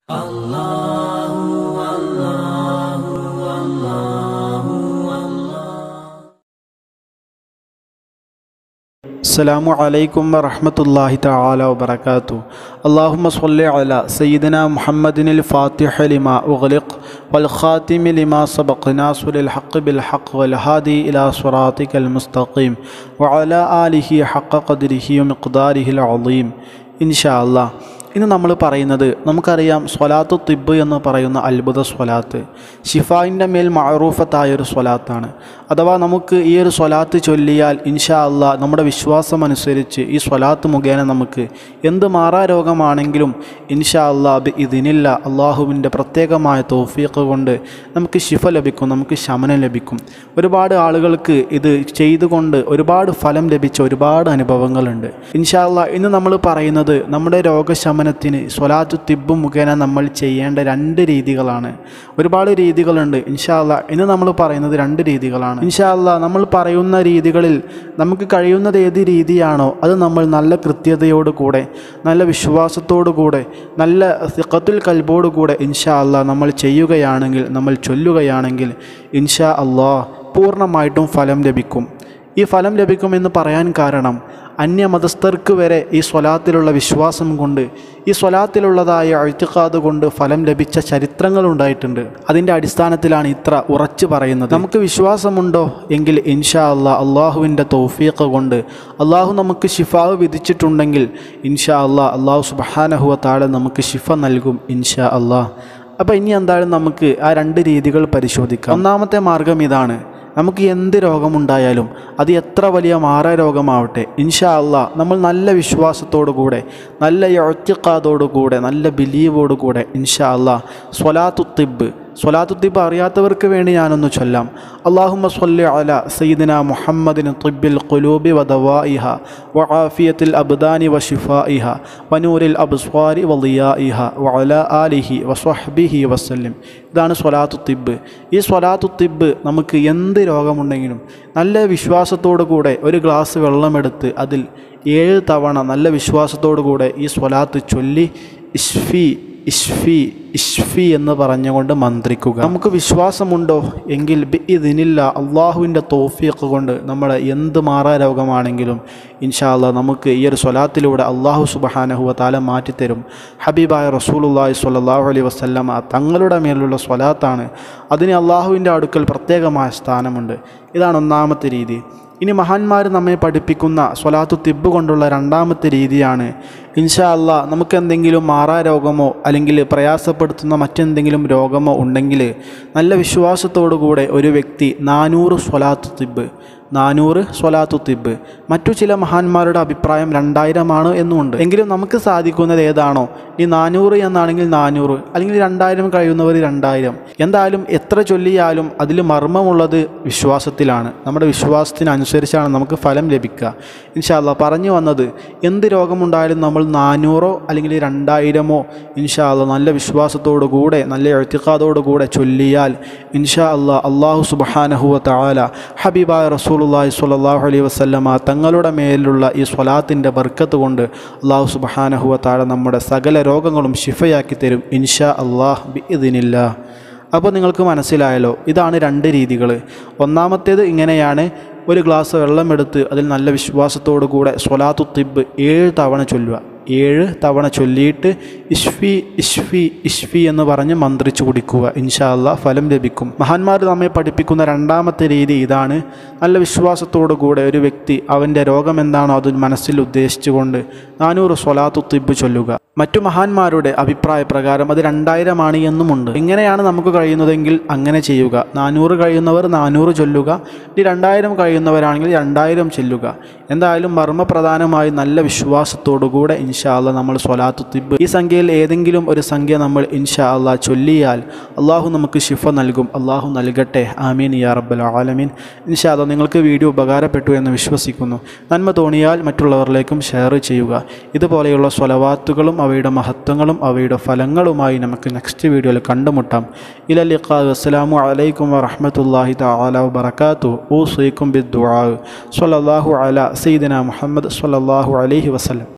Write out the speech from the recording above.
السلام عليكم ورحمة الله تعالى وبركاته اللهم صل على سيدنا محمد الفاتح لما أغلق والخاتم لما سبق ناصر الحق بالحق والهادي إلى صراطك المستقيم وعلى آله حق قدره ومقداره العظيم إن شاء الله ഇന്ന് നമ്മൾ പറയുന്നത് നമുക്കറിയാം സ്വലാത്തു തിബ് എന്ന് പറയുന്ന അത്ഭുത സ്വലാത്ത് ഷിഫായിൻ്റെ മേൽ മഅറൂഫത്തായ ഒരു സ്വലാത്താണ് അഥവാ നമുക്ക് ഈ ഒരു സ്വലാത്ത് ചൊല്ലിയാൽ ഇൻഷാ അള്ളാ നമ്മുടെ വിശ്വാസം അനുസരിച്ച് ഈ സ്വലാത്ത് മുഖേന നമുക്ക് എന്ത് മാറാ രോഗമാണെങ്കിലും ഇൻഷാ അള്ളാ ബി ഇതിനില്ല അള്ളാഹുവിൻ്റെ പ്രത്യേകമായ തോഫീഖ് കൊണ്ട് നമുക്ക് ശിഫ ലഭിക്കും നമുക്ക് ശമനം ലഭിക്കും ഒരുപാട് ആളുകൾക്ക് ഇത് ചെയ്തുകൊണ്ട് ഒരുപാട് ഫലം ലഭിച്ച ഒരുപാട് അനുഭവങ്ങളുണ്ട് ഇൻഷാ അള്ളാ ഇന്ന് നമ്മൾ പറയുന്നത് നമ്മുടെ രോഗശമനത്തിന് സ്വലാത്തു തിബ് മുഖേന നമ്മൾ ചെയ്യേണ്ട രണ്ട് രീതികളാണ് ഒരുപാട് രീതികളുണ്ട് ഇൻഷാ അള്ളാ ഇന്ന് നമ്മൾ പറയുന്നത് രണ്ട് രീതികളാണ് ഇൻഷാ അള്ളാ നമ്മൾ പറയുന്ന രീതികളിൽ നമുക്ക് കഴിയുന്നത് ഏത് രീതിയാണോ അത് നമ്മൾ നല്ല കൃത്യതയോട് കൂടെ നല്ല വിശ്വാസത്തോടു കൂടെ നല്ല സിഖത്തുൽ കൽബോടു കൂടെ ഇൻഷാ അള്ളാ നമ്മൾ ചെയ്യുകയാണെങ്കിൽ നമ്മൾ ചൊല്ലുകയാണെങ്കിൽ ഇൻഷാ അള്ളാ പൂർണ്ണമായിട്ടും ഫലം ലഭിക്കും ഈ ഫലം ലഭിക്കുമെന്ന് പറയാൻ കാരണം അന്യമതസ്ഥർക്ക് വരെ ഈ സ്വലാത്തിലുള്ള വിശ്വാസം കൊണ്ട് ഈ സ്വലാത്തിലുള്ളതായ അഴുത്തിക്കാത് കൊണ്ട് ഫലം ലഭിച്ച ചരിത്രങ്ങൾ ഉണ്ടായിട്ടുണ്ട് അതിൻ്റെ അടിസ്ഥാനത്തിലാണ് ഇത്ര ഉറച്ചു പറയുന്നത് നമുക്ക് വിശ്വാസമുണ്ടോ എങ്കിൽ ഇൻഷാ അള്ളാ അള്ളാഹുവിൻ്റെ തൗഫീഖ് കൊണ്ട് അള്ളാഹു നമുക്ക് ഷിഫാവ് വിധിച്ചിട്ടുണ്ടെങ്കിൽ ഇൻഷാ അള്ളാ അള്ളാഹു സുബഹാനഹുവ താഴെ നമുക്ക് ഷിഫ നൽകും ഇൻഷാ അള്ളാഹ് അപ്പോൾ ഇനി എന്തായാലും നമുക്ക് ആ രണ്ട് രീതികൾ പരിശോധിക്കാം ഒന്നാമത്തെ മാർഗം ഇതാണ് നമുക്ക് എന്ത് രോഗമുണ്ടായാലും അത് എത്ര വലിയ മാറാ രോഗമാവട്ടെ ഇൻഷാ അള്ളാ നമ്മൾ നല്ല വിശ്വാസത്തോടു കൂടെ നല്ല ഒറ്റക്കാതോടു കൂടെ നല്ല ബിലീവോടു കൂടെ ഇൻഷാ അള്ളാ സ്വലാത്തു തിബ് സ്വലാത്തു തിബ് അറിയാത്തവർക്ക് വേണ്ടി ഞാനൊന്ന് ചൊല്ലാം അള്ളാഹുമ്മ സ്വല്ലി അല സയ്യിദിന മുഹമ്മദിന് തിബിൽ ഖുലൂബി വദവായിഹ വആഫിയത്തിൽ അബ്ദാനി വഷിഫായിഹ വനൂരിൽ അബ്സ്വാരി വളിയായിഹ വഅല ആലിഹി വസ്വഹ്ബിഹി വസല്ലിം ഇതാണ് സ്വലാത്തു തിബ് ഈ സ്വലാത്തു തിബ് നമുക്ക് എന്ത് രോഗമുണ്ടെങ്കിലും നല്ല വിശ്വാസത്തോടു കൂടെ ഒരു ഗ്ലാസ് വെള്ളമെടുത്ത് അതിൽ ഏഴ് തവണ നല്ല വിശ്വാസത്തോടു കൂടെ ഈ സ്വലാത്ത് ചൊല്ലി ഇഷ്ഫി ഇഷ്ഫി ഇഷ്ഫി എന്ന് പറഞ്ഞുകൊണ്ട് മന്ത്രിക്കുക നമുക്ക് വിശ്വാസമുണ്ടോ എങ്കിൽ ബി ഇതിനില്ല അള്ളാഹുവിൻ്റെ തോഫിയൊക്കെ കൊണ്ട് നമ്മുടെ എന്ത് മാറാ രോഗമാണെങ്കിലും ഇൻഷാല്ല നമുക്ക് ഈ ഒരു സ്വലാത്തിലൂടെ അള്ളാഹു സുബഹാനഹുവ താല മാറ്റിത്തരും ഹബീബായ റസൂലുല്ലാഹി സ്വല്ലല്ലാഹു അലൈഹി വസല്ലമ തങ്ങളുടെ മേലുള്ള സ്വലാത്താണ് അതിന് അള്ളാഹുവിൻ്റെ അടുക്കൽ പ്രത്യേകമായ സ്ഥാനമുണ്ട് ഇതാണ് ഒന്നാമത്തെ രീതി ഇനി മഹാന്മാർ നമ്മെ പഠിപ്പിക്കുന്ന സ്വലാത്തു തിബ് കൊണ്ടുള്ള രണ്ടാമത്തെ രീതിയാണ് ഇൻഷാ അല്ലാ നമുക്ക് എന്തെങ്കിലും മാറാ രോഗമോ അല്ലെങ്കിൽ പ്രയാസപ്പെടുത്തുന്ന മറ്റെന്തെങ്കിലും രോഗമോ ഉണ്ടെങ്കിൽ നല്ല വിശ്വാസത്തോടു കൂടെ ഒരു വ്യക്തി നാനൂറ് സ്വലാത്തു തിബ് നാനൂറ് സ്വലാത്തു തിബ് മറ്റു ചില മഹാന്മാരുടെ അഭിപ്രായം രണ്ടായിരമാണ് എന്നുമുണ്ട് എങ്കിലും നമുക്ക് സാധിക്കുന്നത് ഏതാണോ ഈ നാനൂറ് എന്നാണെങ്കിൽ നാനൂറ് അല്ലെങ്കിൽ രണ്ടായിരം കഴിയുന്നവർ രണ്ടായിരം എന്തായാലും എത്ര ചൊല്ലിയാലും അതിൽ മർമ്മമുള്ളത് വിശ്വാസത്തിലാണ് നമ്മുടെ വിശ്വാസത്തിനനുസരിച്ചാണ് നമുക്ക് ഫലം ലഭിക്കുക ഇൻഷാല്ല പറഞ്ഞു വന്നത് എന്ത് രോഗമുണ്ടായാലും നമ്മൾ നാനൂറോ അല്ലെങ്കിൽ രണ്ടായിരമോ ഇൻഷാല്ല നല്ല വിശ്വാസത്തോടു കൂടെ നല്ല എഴുത്തിക്കാതോടു കൂടെ ചൊല്ലിയാൽ ഇൻഷാ അല്ലാ അള്ളാഹു സുബഹാനഹുവ താല ഹബീബായ റസൂലുല്ലാഹി സ്വല്ലല്ലാഹു അലൈഹി വസല്ലമ തങ്ങളുടെ മേലുള്ള ഈ സ്വലാത്തിൻ്റെ ബർക്കത്ത് കൊണ്ട് അള്ളാഹു സുബഹാനഹുവ താല നമ്മുടെ സകല രോഗങ്ങളും ശിഫയാക്കി തരും ഇൻഷാ അള്ളാഹ് ബി ഇതിനില്ല അപ്പോൾ നിങ്ങൾക്ക് മനസ്സിലായല്ലോ ഇതാണ് രണ്ട് രീതികൾ ഒന്നാമത്തേത് ഇങ്ങനെയാണ് ഒരു ഗ്ലാസ് വെള്ളമെടുത്ത് അതിൽ നല്ല വിശ്വാസത്തോടു കൂടെ സ്വലാത്തു തിബ് ഏഴ് തവണ ചൊല്ലുക ഏഴ് തവണ ചൊല്ലിയിട്ട് ഇഷ്ഫി ഇഷ്ഫി ഇഷ്ഫി എന്ന് പറഞ്ഞ് മന്ത്രിച്ചു കുടിക്കുക ഇൻഷാ അല്ലാ ഫലം ലഭിക്കും മഹാന്മാർ നമ്മെ പഠിപ്പിക്കുന്ന രണ്ടാമത്തെ രീതി ഇതാണ് നല്ല വിശ്വാസത്തോടു കൂടെ ഒരു വ്യക്തി അവൻ്റെ രോഗം എന്താണോ അത് മനസ്സിൽ ഉദ്ദേശിച്ചുകൊണ്ട് നാനൂറ് സ്വലാത്തു തിബ് ചൊല്ലുക മറ്റു മഹാന്മാരുടെ അഭിപ്രായ പ്രകാരം അത് രണ്ടായിരമാണ് എന്നുമുണ്ട് എങ്ങനെയാണ് നമുക്ക് കഴിയുന്നതെങ്കിൽ അങ്ങനെ ചെയ്യുക നാനൂറ് കഴിയുന്നവർ നാനൂറ് ചൊല്ലുക ഇനി രണ്ടായിരം കഴിയുന്നവരാണെങ്കിൽ രണ്ടായിരം ചൊല്ലുക എന്തായാലും മർമ്മപ്രധാനമായി നല്ല വിശ്വാസത്തോടുകൂടെ ഇൻഷാ അല്ല നമ്മൾ സ്വലാത്തു തിബ് ഈ സംഖ്യയിൽ ഏതെങ്കിലും ഒരു സംഖ്യ നമ്മൾ ഇൻഷാ അല്ലാ ചൊല്ലിയാൽ അള്ളാഹു നമുക്ക് ശിഫ നൽകും അള്ളാഹു നൽകട്ടെ ആമീൻ യാ റബ്ബൽ ആലമീൻ ഇൻഷാ അല്ലാ നിങ്ങൾക്ക് വീഡിയോ ഉപകാരപ്പെട്ടു എന്ന് വിശ്വസിക്കുന്നു നന്മ തോന്നിയാൽ മറ്റുള്ളവരിലേക്കും ഷെയർ ചെയ്യുക ഇതുപോലെയുള്ള സ്വലവാത്തുകളും അവയുടെ മഹത്വങ്ങളും അവയുടെ ഫലങ്ങളുമായി നമുക്ക് നെക്സ്റ്റ് വീഡിയോയിൽ കണ്ടുമുട്ടാം ഇലലിഖാ അസ്സലാമു അലൈക്കും വറഹ്മത്തുള്ളാഹി തആല വബറകാതുഹു ഊസീക്കും ബിദ്ദുആ സ്വല്ലല്ലാഹു അലാ സയ്യിദിന മുഹമ്മദ് സ്വല്ലല്ലാഹു അലൈഹി വസല്ലം